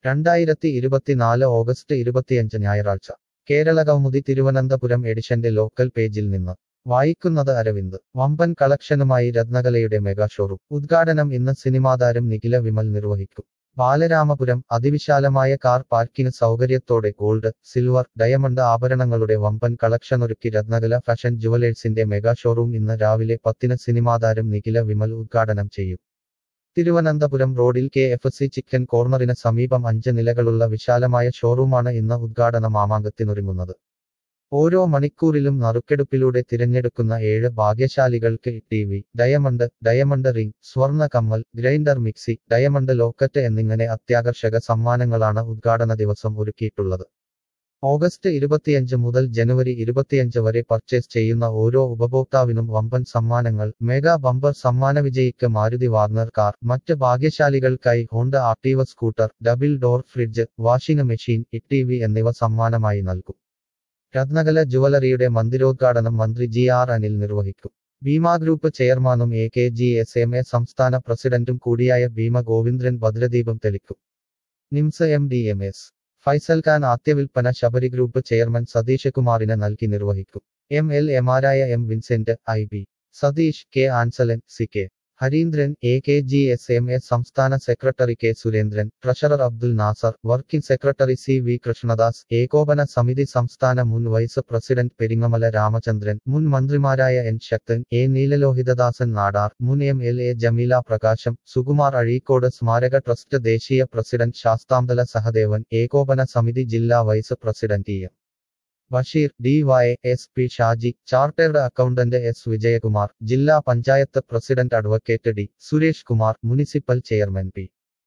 രണ്ടായിരത്തി ഇരുപത്തിനാല് ഓഗസ്റ്റ് ഇരുപത്തിയഞ്ച് ഞായറാഴ്ച കേരള കൗമുദി തിരുവനന്തപുരം എഡിഷന്റെ ലോക്കൽ പേജിൽ നിന്ന് വായിക്കുന്നത് അരവിന്ദ് വമ്പൻ കളക്ഷനുമായി രത്നകലയുടെ മെഗാ ഷോറൂം ഉദ്ഘാടനം ഇന്ന് സിനിമാതാരം നിഖില വിമൽ നിർവഹിക്കും ബാലരാമപുരം അതിവിശാലമായ കാർ പാർക്കിംഗ് സൗകര്യത്തോടെ ഗോൾഡ് സിൽവർ ഡയമണ്ട് ആഭരണങ്ങളുടെ വമ്പൻ കളക്ഷനൊരുക്കി രത്നകല ഫാഷൻ ജുവലേഴ്സിന്റെ മെഗാ ഷോറൂം ഇന്ന് രാവിലെ പത്തിന് സിനിമാതാരം നിഖില വിമൽ ഉദ്ഘാടനം ചെയ്യും തിരുവനന്തപുരം റോഡിൽ കെ എഫ് സി ചിക്കൻ കോർണറിന് സമീപം അഞ്ച് നിലകളുള്ള വിശാലമായ ഷോറൂമാണ് ഇന്ന് ഉദ്ഘാടന മാമാങ്കത്തിനൊരുങ്ങുന്നത് ഓരോ മണിക്കൂറിലും നറുക്കെടുപ്പിലൂടെ തിരഞ്ഞെടുക്കുന്ന ഏഴ് ഭാഗ്യശാലികൾക്ക് T V diamond diamond ring സ്വർണ്ണ കമ്മൽ ഗ്രൈൻഡർ മിക്സി ഡയമണ്ട് ലോക്കറ്റ് എന്നിങ്ങനെ അത്യാകർഷക സമ്മാനങ്ങളാണ് ഉദ്ഘാടന ദിവസം ഒരുക്കിയിട്ടുള്ളത് ഓഗസ്റ്റ് ഇരുപത്തിയഞ്ച് മുതൽ ജനുവരി ഇരുപത്തിയഞ്ച് വരെ പർച്ചേസ് ചെയ്യുന്ന ഓരോ ഉപഭോക്താവിനും വമ്പൻ സമ്മാനങ്ങൾ മെഗാ ബമ്പർ സമ്മാന വിജയിക്ക് മാരുതി വാഗ്നർ കാർ മറ്റ് ഭാഗ്യശാലികൾക്കായി Honda Activa scooter double door fridge washing machine E V എന്നിവ സമ്മാനമായി നൽകും രത്നകല ജുവലറിയുടെ മന്ദിരോദ്ഘാടനം മന്ത്രി ജി ആർ അനിൽ നിർവഹിക്കും ഭീമ ഗ്രൂപ്പ് ചെയർമാനും A K G S M A സംസ്ഥാന പ്രസിഡന്റും കൂടിയായ ഭീമ ഗോവിന്ദ്രൻ ഭദ്രദീപം തെളിക്കും NIMS M D M S Faisal Khan ആദ്യവിൽപ്പന ശബരി ഗ്രൂപ്പ് ചെയർമാൻ സതീഷ് കുമാറിന് നൽകി നിർവഹിക്കും എം എൽ എമാരായ M Vincent I B Satish K Ansalan C K Harindran A K G S M A സംസ്ഥാന secretary K Surendran treasurer Abdul Nasar working secretary C V Krishnadas ഏകോപന സമിതി സംസ്ഥാന മുൻ വൈസ് പ്രസിഡന്റ് പെരിങ്ങമല രാമചന്ദ്രൻ മുൻ മന്ത്രിമാരായ എൻ ശക്തൻ എ നീലലോഹിതദാസൻ നാടാർ മുൻ എം എൽ എ ജമീല പ്രകാശം സുകുമാർ അഴീക്കോട് സ്മാരക ട്രസ്റ്റ് ദേശീയ പ്രസിഡന്റ് ശാസ്താംതല സഹദേവൻ ഏകോപന സമിതി ജില്ലാ vice president E M Basheer D Y S P Shaji chartered accountant S Vijayakumar ജില്ലാ panchayat president advocate D Suresh Kumar municipal chairman P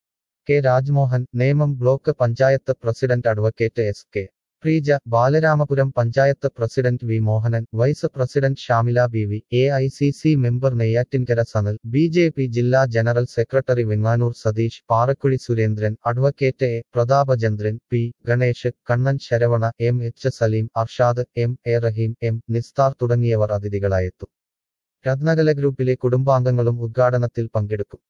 K Rajmohan Nemom block panchayat president advocate S K Preeja Balaramapuram panchayat president V Mohanan vice president Shamila B V A I C C member Neyyattinkara Sanal B J P ജില്ലാ general secretary Venganoor Satish Parakuzhi Surendran advocate A Prathapachandran P Ganesh Kannan Saravana M H Saleem Arshad M A Rahim M Nisthar തുടങ്ങിയവർ അതിഥികളായെത്തും രത്നകല ഗ്രൂപ്പിലെ കുടുംബാംഗങ്ങളും ഉദ്ഘാടനത്തിൽ പങ്കെടുക്കും